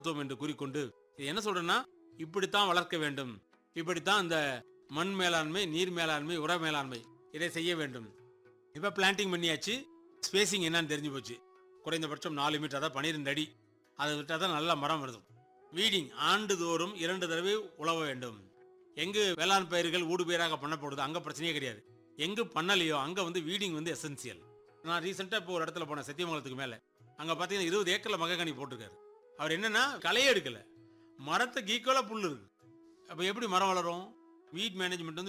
தத்துவம் என்று கூறிக்கொண்டு இது என்ன சொல்றேன்னா இப்படித்தான் வளர்க்க வேண்டும் இப்படித்தான் இந்த மண் மேலாண்மை நீர் மேலாண்மை உர மேலாண்மை இதை செய்ய வேண்டும் இப்போ பிளான்டிங் பண்ணியாச்சு ஸ்பேசிங் என்னன்னு தெரிஞ்சு போச்சு குறைந்தபட்சம் நாலு மீட்டர் அதாவது பன்னிரெண்டு அடி அதை விட்டால் தான் நல்ல மரம் வருது வீடிங் ஆண்டுதோறும் இரண்டு தடவை உழவ வேண்டும் எங்கு வேளாண் பயிர்கள் ஊடு பயிராக பண்ணப்படுதோ அங்கே பிரச்சனையே கிடையாது எங்கு பண்ணலையோ அங்கே வந்து வீடிங் வந்து எசென்சியல் நான் ரீசெண்டாக இப்போ ஒரு இடத்துல போனேன் சத்தியமங்கலத்துக்கு மேலே அங்கே பார்த்தீங்கன்னா இருபது ஏக்கரில் மகக்கனி போட்டிருக்காரு அவர் என்னன்னா களையே எடுக்கல மரத்துக்கு ஈக்குவலாக புல் இருக்கு அப்போ எப்படி மரம் வளரும் வீட் மேனேஜ்மெண்ட் வந்து